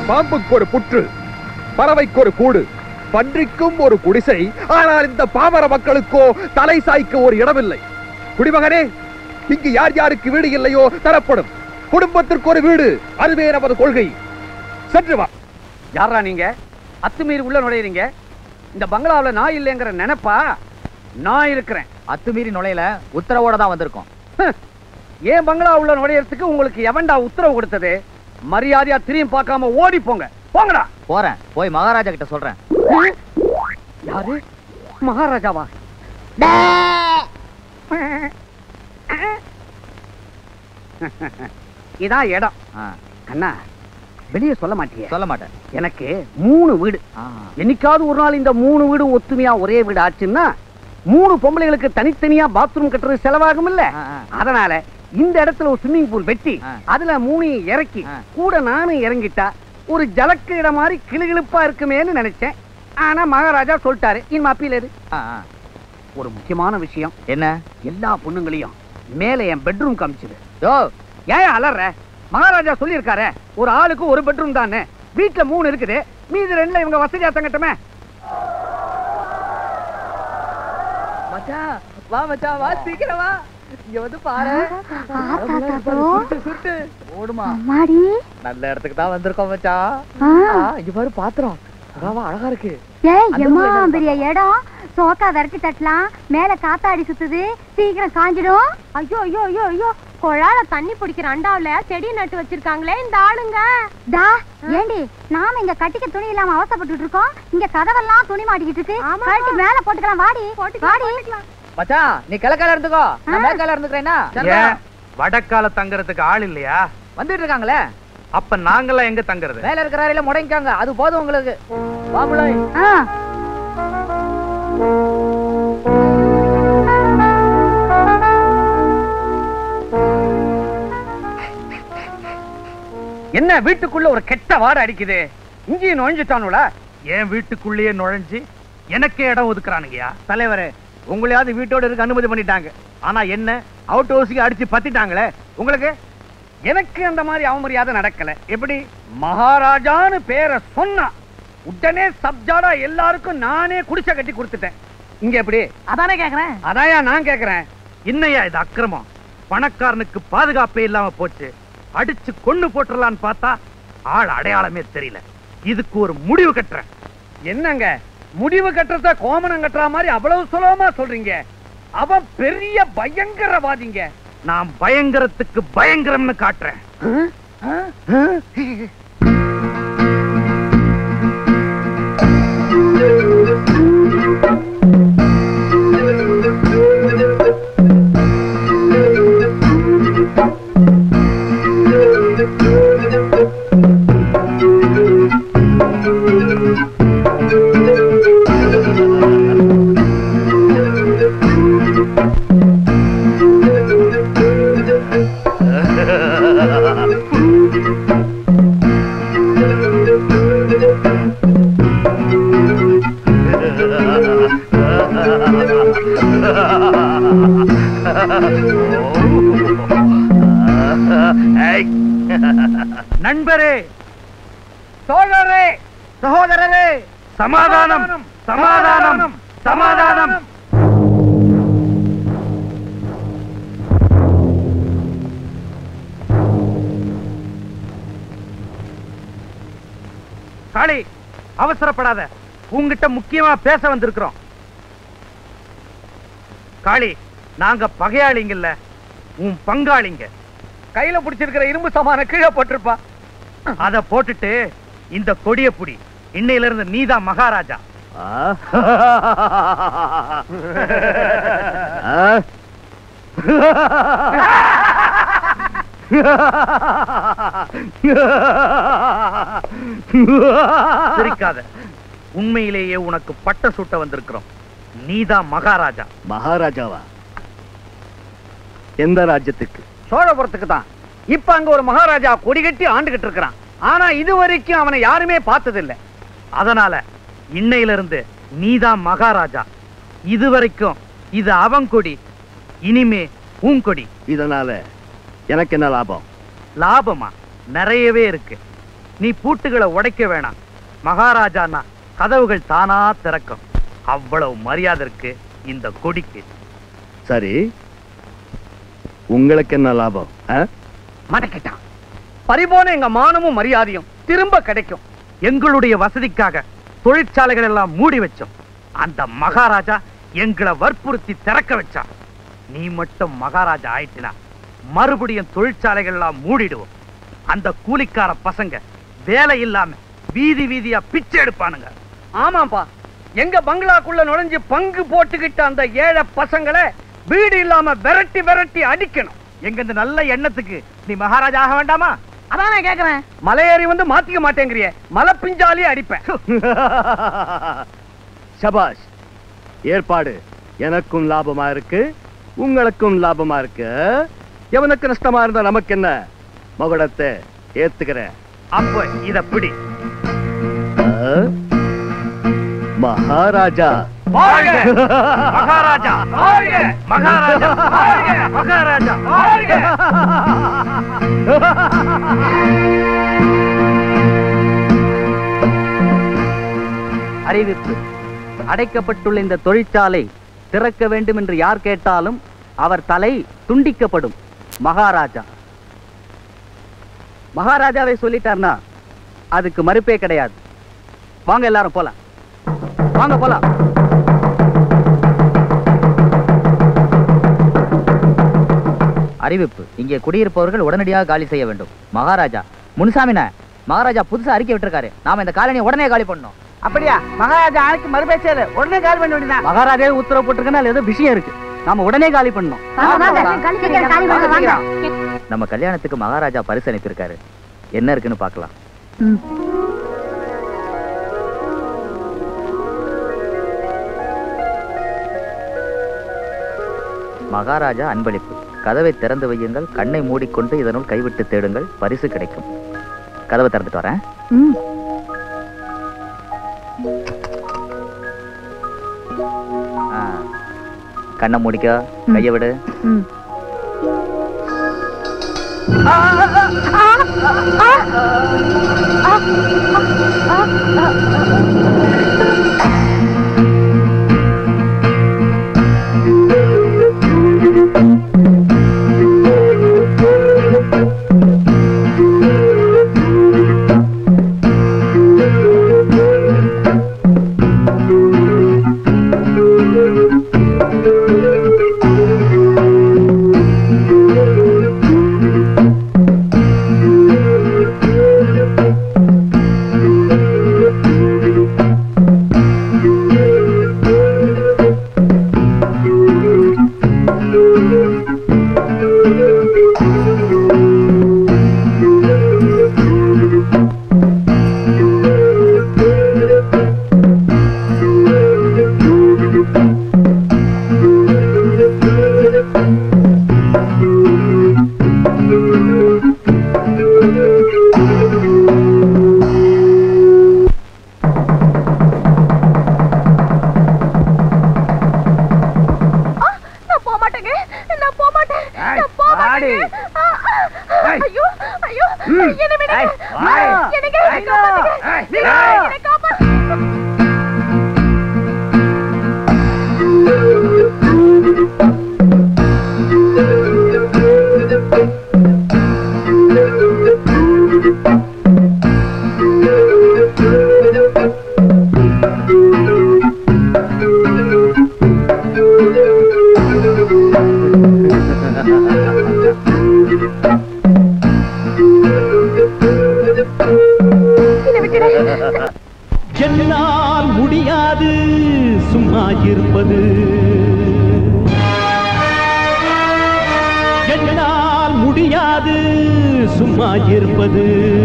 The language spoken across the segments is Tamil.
பாம்புக்கு ஒரு புற்று பறவைக்கு ஒரு கூடு பன்றிக்கும் ஒரு குடிசை ஆனால் இந்த பாமர மக்களுக்கோ தலை சாய்க்க ஒரு இடமில்லை குடிமகனே இங்கு யார் யாருக்கு வீடு இல்லையோ தரப்படும் குடும்பத்திற்கு ஒரு வீடு அதுவே நமது கொள்கை சென்று வா யாரா நீங்க அத்துமீறி உள்ள நுழையிறீங்க இந்த பங்களாவுல நான் இல்லைங்கிற நினைப்பா நான் இருக்கிறேன் அத்துமீறி நுழையில உத்தரவோட தான் வந்திருக்கோம் ஏன் பங்களா உள்ள நுழையறதுக்கு உங்களுக்கு எவன்டா உத்தரவு கொடுத்தது மரியாதையா திரும்பி பார்க்காம ஓடி போங்க போங்கடா போறேன் போய் மகாராஜா கிட்ட சொல்றேன் யாரு மகாராஜாவா இதான் இடம் ஆ, அண்ணா வெளியே சொல்ல மாட்டியே சொல்ல மாட்டேன் எனக்கு மூணு வீடு ஆ, என்னைக்காவது ஒரு நாள் இந்த மூணு வீடு ஒத்துமையா ஒரே வீடு ஆச்சுன்னா மூணு பொம்பளைகளுக்கு தனித்தனியா பாத்ரூம் கட்டுறது செலவாகும் இல்ல ஆ, ஆ. அதனால இந்த இடத்துல ஒரு ஸ்விம்மிங் பூல் வெட்டி ஆ. அதுல மூணையும் இறக்கி ஆ. கூட நானும் இறங்கிட்டா ஒரு ஜலக்கு இடம் மாதிரி கிளுகிழுப்பா இருக்குமேன்னு நினைச்சேன் ஆனா மகாராஜா சொல்லிட்டாரு இனிமே அப்பீல் எது ஆ, ஆ. ஒரு முக்கியமான விஷயம் என்ன எல்லா பொண்ணுங்களையும் மேல என் பெட்ரூம் காமிச்சது யோ ஏன் அலற மகாராஜா சொல்லியிருக்காரு ஒரு ஆளுக்கு ஒரு பெட்ரூம் தானே வீட்டுல மூணு இருக்குது மீதி ரெண்டுல இவங்க வசதியா தங்கட்டுமே மச்சான் வா மச்சான் வா சீக்கிரம் வா இங்க வந்து பாரு சுட்டு ஓடுமா அம்மாடி நல்ல இடத்துக்கு தான் வந்திருக்கோம் மச்சான் ஆ. ஆ, இங்க பாரு பாத்திரம் அதாவா அழகா இருக்கு ஏய் அந்த எம்மா ஊர்ல என்ன பெரிய இடம் சோக்கா விரட்டி தட்டலாம் மேல காத்தாடி சுத்துது சீக்கிரம் காஞ்சிடும் ஐயோ ஐயோ ஐயோ ஐயோ குழால தண்ணி பிடிக்கிற அண்டாவுல செடி நட்டு வச்சிருக்காங்களே இந்த ஆளுங்க டா ஏண்டி நாம இங்க கட்டிக்க துணி இல்லாம அவசப்பட்டு இருக்கோம் இங்க கதவெல்லாம் துணி மாட்டிக்கிட்டு இருக்கு கழட்டி மேல போட்டுக்கலாம் வாடி வாடி மச்சான் நீ கிழக்கால இருந்துக்கோ நான் மேற்கால இருந்துக்கிறேன்னா ஏன் வடக்கால தங்கறதுக்கு ஆள் இல்லையா வந்துட்டு இருக்காங்களே அப்ப நாங்கெல்லாம் எங்க தங்குறது மேல இருக்கிற அறையில முடங்கிக்காங்க அது போதும் உங்களுக்கு வாமுலை ஆ என்ன வீட்டுக்குள்ள ஒரு கெட்ட வாடை அடிக்குது இங்கேயும் நுழைஞ்சிட்டானுல என் வீட்டுக்குள்ளேயே நுழைஞ்சு எனக்கே இடம் ஒதுக்குறானுங்கயா தலைவரே உங்களையாவது வீட்டோட இருக்க அனுமதி பண்ணிட்டாங்க ஆனா என்ன அவுட் ஹவுஸுக்கு அடிச்சு பத்திட்டாங்களே உங்களுக்கு எனக்கு அந்த மாதிரி அவமரியாதை நடக்கல எப்படி மகாராஜான்னு பேரை சொன்னா உடனே சப்ஜாடா எல்லாருக்கும் நானே குடிசை கட்டி கொடுத்துட்டேன் இங்க எப்படி அதானே கேக்குறேன் அதாயா நான் கேக்குறேன் இன்னையா இது அக்கிரமம் பணக்காரனுக்கு பாதுகாப்பே இல்லாம போச்சு அடிச்சு கொண்டு போட்டுறலான்னு பார்த்தா ஆள் அடையாளமே தெரியல இதுக்கு ஒரு முடிவு கட்டுறேன் என்னங்க முடிவு கட்டுறத கோமணம் கட்டுற மாதிரி அவ்வளவு சுலபமா சொல்றீங்க அவன் பெரிய பயங்கரவாதிங்க நான் பயங்கரத்துக்கு பயங்கரம்னு காட்டுறேன் நண்பரே சோழரே சகோதரரே சமாதானம் சமாதானம் சமாதானம் காளி அவசரப்படாத உங்ககிட்ட முக்கியமா பேச வந்திருக்கிறோம் காளி நாங்க பகையாளிங்கல்ல உன் பங்காளிங்க கையில பிடிச்சிருக்கிற இரும்பு சமான கீழே போட்டிருப்பா அத போட்டுட்டு இந்த கொடிய புடி இன்னையில இருந்து நீதான் மகாராஜா சிரிக்காத உண்மையிலேயே உனக்கு பட்டம் சூட்ட வந்திருக்கிறோம் நீதான் மகாராஜா மகாராஜாவா எந்த ராஜ்யத்துக்கு சோழபுரத்துக்கு தான் இப்ப அங்க ஒரு மகாராஜா கொடி கட்டி ஆண்டுகிட்டு இருக்கிறான் ஆனா இது வரைக்கும் அவனை யாருமே பார்த்ததில்ல அதனால இன்னையில இருந்து நீதான் மகாராஜா இதுவரைக்கும் இது அவன் கொடி இனிமே உன் கொடி இதனால எனக்கு என்ன லாபம் லாபமா நிறையவே இருக்கு நீ பூட்டுகளை உடைக்க வேணாம் மகாராஜானா கதவுகள் தானா திறக்கும் அவ்வளவு மரியாதை இருக்கு இந்த கொடிக்கு சரி உங்களுக்கு என்ன லாபம் ஆ? மடக்கிட்டான் பறிபோன எங்க மானமும் மரியாதையும் திரும்ப கிடைக்கும் எங்களுடைய வசதிக்காக தொழிற்சாலைகள் எல்லாம் மூடி வச்சோம் அந்த மகாராஜா எங்களை வற்புறுத்தி திறக்க வச்சான் நீ மட்டும் மகாராஜா ஆயிட்டினா மறுபடியும் தொழிற்சாலைகள் எல்லாம் மூடிடுவோம் அந்த கூலிக்கார பசங்க வேலை இல்லாம வீதி வீதியா பிச்சை எடுப்பானுங்க ஆமாப்பா எங்க பங்களாக்குள்ள நுழைஞ்சு பங்கு போட்டுக்கிட்ட அந்த ஏழை பசங்களை வீடு இல்லாம விரட்டி விரட்டி அடிக்கணும் எங்க இந்த நல்ல எண்ணத்துக்கு நீ மகாராஜா ஆக வேண்டாமா அதான் நான் கேக்குறேன் மலையேறி வந்து மாத்திக்க மாட்டேங்கிறியே மலை பிஞ்சாலே அடிப்பேன் சபாஷ் ஏற்பாடு எனக்கும் லாபமா இருக்கு உங்களுக்கும் லாபமா இருக்கு எவனுக்கு நஷ்டமா இருந்தா நமக்கு என்ன மகுடத்தை ஏத்துக்கிறேன் அப்ப இத பிடி ஆ? மகாராஜா வாழ்க! மகாராஜா வாழ்க! மகாராஜா மகாராஜா அறிவிப்பு அடைக்கப்பட்டுள்ள இந்த தொழிற்சாலை திறக்க வேண்டும் என்று யார் கேட்டாலும் அவர் தலை துண்டிக்கப்படும் மகாராஜா மகாராஜாவை சொல்லிட்டார்னா அதுக்கு மறுப்பே கிடையாது வாங்க எல்லாரும் போலாம் வாங்க போலாம் அறிவிப்பு இங்கே குடியிருப்பவர்கள் உடனடியாக காலி செய்ய வேண்டும் மகாராஜா முனுசாமின மகாராஜா புதுசா அறிக்கை விட்டிருக்காரு நாம இந்த காலனியை உடனே காலி பண்ணணும் அப்படியா மகாராஜா ஆளுக்கு மறுபேச்சாரு உடனே கால் பண்ண வேண்டியதான் மகாராஜாவே உத்தரவு போட்டிருக்கனால ஏதோ விஷயம் இருக்கு நாம உடனே காலி பண்ணணும் வாங்க, வாங்க, காலி சீக்கிரம் காலி பண்ணுங்க, வாங்க. நம்ம கல்யாணத்துக்கு மகாராஜா பரிசு அனுப்பியிருக்காரு என்ன இருக்குன்னு பார்க்கலாம் மகாராஜா அன்பளிப்பு கதவை திறந்து வையுங்கள் கண்ணை மூடிக்கொண்டு இதனுள் கைவிட்டு தேடுங்கள் பரிசு கிடைக்கும் கதவை திறந்துட்டு வரேன் ஆ. கண்ணை மூடிக்க கையை விடு நான் போக மாட்டேங்க நான் போக மாட்டேன் நான் போக வாடி. மாட்டேங்க ஆ, ஆ, ஏய். ஐயோ ஐயோ என்ன விடுங்க ஏய், வாடி. எனக்கு ஏய், காப்பாத்துங்க. ஏய், நீங்க ஏய். என்னை காப்பாத்துங்க. என்னால் முடியாது சும்மா இருப்பது என்னால் முடியாது சும்மா இருப்பது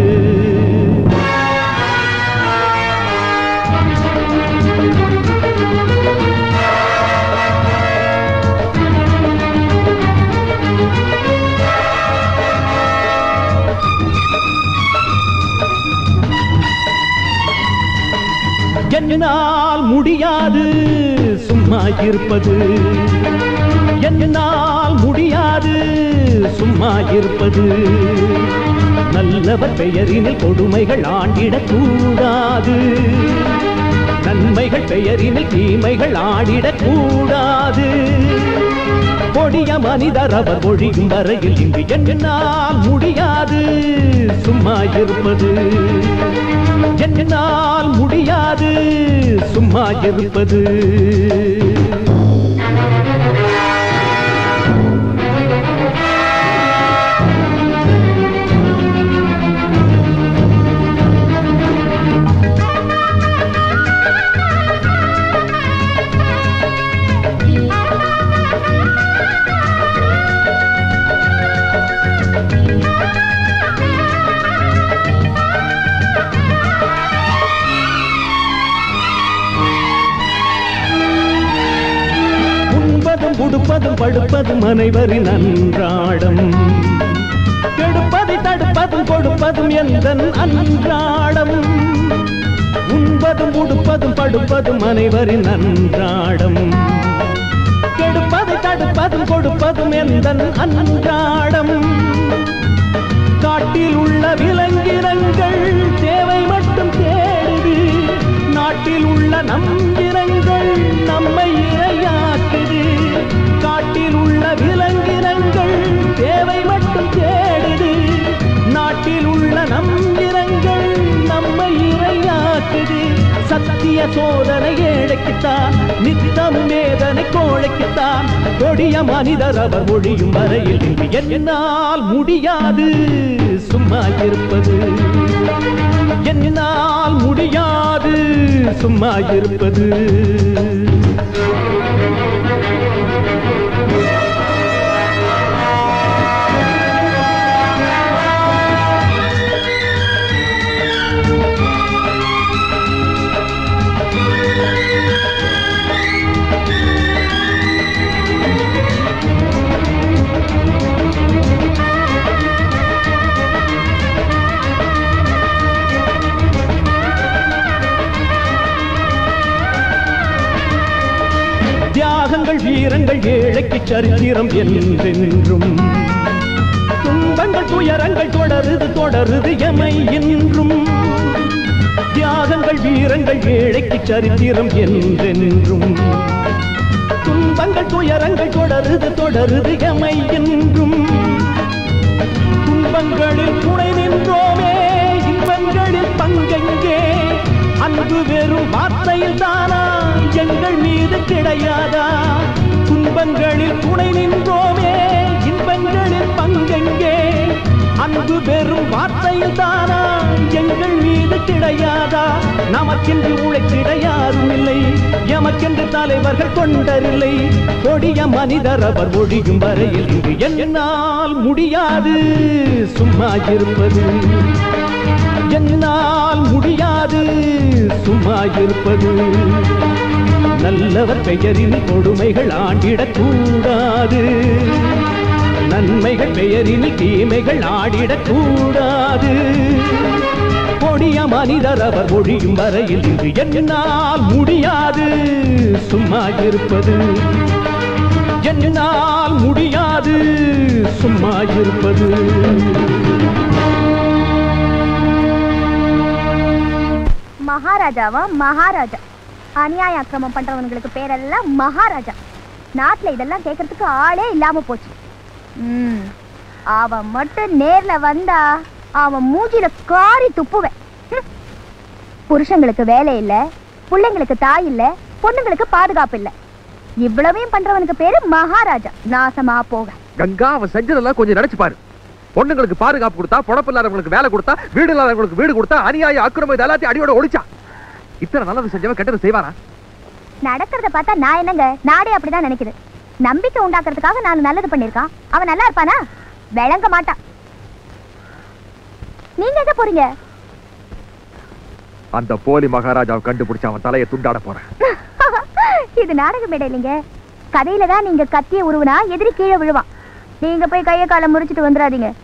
என்னால் முடியாது சும்மா இருப்பது என்னால் முடியாது சும்மா இருப்பது நல்லவர் பெயரினில் கொடுமைகள் ஆண்டிடக் கூடாது நன்மைகள் பெயரினில் தீமைகள் ஆடிடக் கூடாது கொடிய மனிதர் அவர் ஒழியும் வரையில் இங்கு என்னால் முடியாது சும்மா இருப்பது என்னால் முடியாது சும்மா இருப்பது உண்பதும் உடுப்பதும் படுப்பதும் அனைவரின் அன்றாடம் கெடுப்பதை தடுப்பதும் கொடுப்பதும் எந்த அன்றாடம் உண்பதும் உடுப்பதும் படுப்பதும் அனைவரின் அன்றாடம் கெடுப்பதை தடுப்பதும் கொடுப்பதும் எந்த அன்றாடம் காட்டில் உள்ள விலங்கினங்கள் தேவை மட்டும் தேடுது நாட்டில் உள்ள நம்பினங்கள் நம்மை இரையாக்குது காட்டில் உள்ள விலங்கினங்கள் தேவை மட்டும் தேடுது நாட்டில் உள்ள நம்பினங்கள் நம்மை இரையாக்குது சத்திய சோதனை ஏழைக்குத்தான் நித்தம் வேதனை கோழைக்குத்தான் கொடிய மனிதர் அவர் ஒழியும் வரையில் இங்கு என்னால் முடியாது சும்மா இருப்பது என்னால் முடியாது சும்மா இருப்பது தியாகங்கள் வீரங்கள் ஏழைக்கு சரித்திரம் என்றென்றும் துன்பங்கள் துயரங்கள் தொடருது தொடருது எமை என்றும் தியாகங்கள் வீரங்கள் ஏழைக்கு சரித்திரம் என்றென்றும் துன்பங்கள் துயரங்கள் தொடருது தொடருது எமை என்றும் துன்பங்களில் துணை நின்றோமே இன்பங்களில் பங்கெங்கே அன்பு வெறும் வார்த்தையில் தானா எங்கள் மீது கிடையாதா துன்பங்களில் துணை நின்றோமே இன்பங்களில் பங்கெங்கே அன்பு வெறும் வார்த்தையில் தானா எங்கள் மீது கிடையாதா நமக்கென்று உழைத்திட யாரும் இல்லை எமக்கென்று தலைவர்கள் கொண்டரில்லை கொடிய மனிதர் அவர் ஒழியும் வரையில் இங்கு என்னால் முடியாது சும்மா இருப்பது என்னால் முடியாது சும்மா இருப்பது நல்லவர் பெயரில் கொடுமைகள் ஆண்டிடக் கூடாது நன்மைகள் பெயரில் தீமைகள் ஆடிடக் கூடாது கொடிய மனிதர் அவர் ஒழியும் வரையில் இங்கு என்னால் முடியாது சும்மா இருப்பது என்னால் முடியாது சும்மா இருப்பது மகாராஜாவா மகாராஜா அநியாய அக்கிரமம் பண்றவங்களுக்கு பேரெல்லாம் மகாராஜா நாட்டுல இதெல்லாம் கேட்கறதுக்கு ஆளே இல்லாம போச்சு ம் அவன் மட்டும் நேர்ல வந்தா அவன் மூஞ்சில காரி துப்புவேன் ஹம். புருஷங்களுக்கு வேலை இல்ல பிள்ளைங்களுக்கு தாய் இல்ல பொண்ணுங்களுக்கு பாதுகாப்பு இல்ல இவ்வளவையும் பண்றவனுக்கு பேரு மகாராஜா நாசமா போக கங்கா அவன் செஞ்சதெல்லாம் கொஞ்சம் நினைச்சு பாரு பொண்ணுங்களுக்கு பாதுகாப்பு கொடுத்தா பொழப்பு இல்லாதவங்களுக்கு வேலை கொடுத்தா வீடு இல்லாதவங்களுக்கு வீடு கொடுத்தா அநியாய அக்கிரமம் இது எல்லாத்தையும் அடியோட ஒழிச்சா இத்தனை நல்லது செஞ்சவன் கெட்டது செய்வானா நடக்கிறத பார்த்தா நான் என்னங்க நாடே அப்படிதான் நினைக்குது நம்பிக்கை உண்டாக்குறதுக்காக நான் நல்லது பண்ணிருக்கான் அவன் நல்லா இருப்பானா விளங்க மாட்டான் நீங்க எங்க போறீங்க அந்த போலி மகாராஜாவை கண்டுபிடிச்சு அவன் தலையை துண்டாட போறேன் இது நாடக மேடை இல்லைங்க கதையில தான் நீங்க கத்திய உருவுனா எதிரி கீழே விழுவான் நீங்க போய் கைய காலை முறிச்சிட்டு வந்துடாதீங்க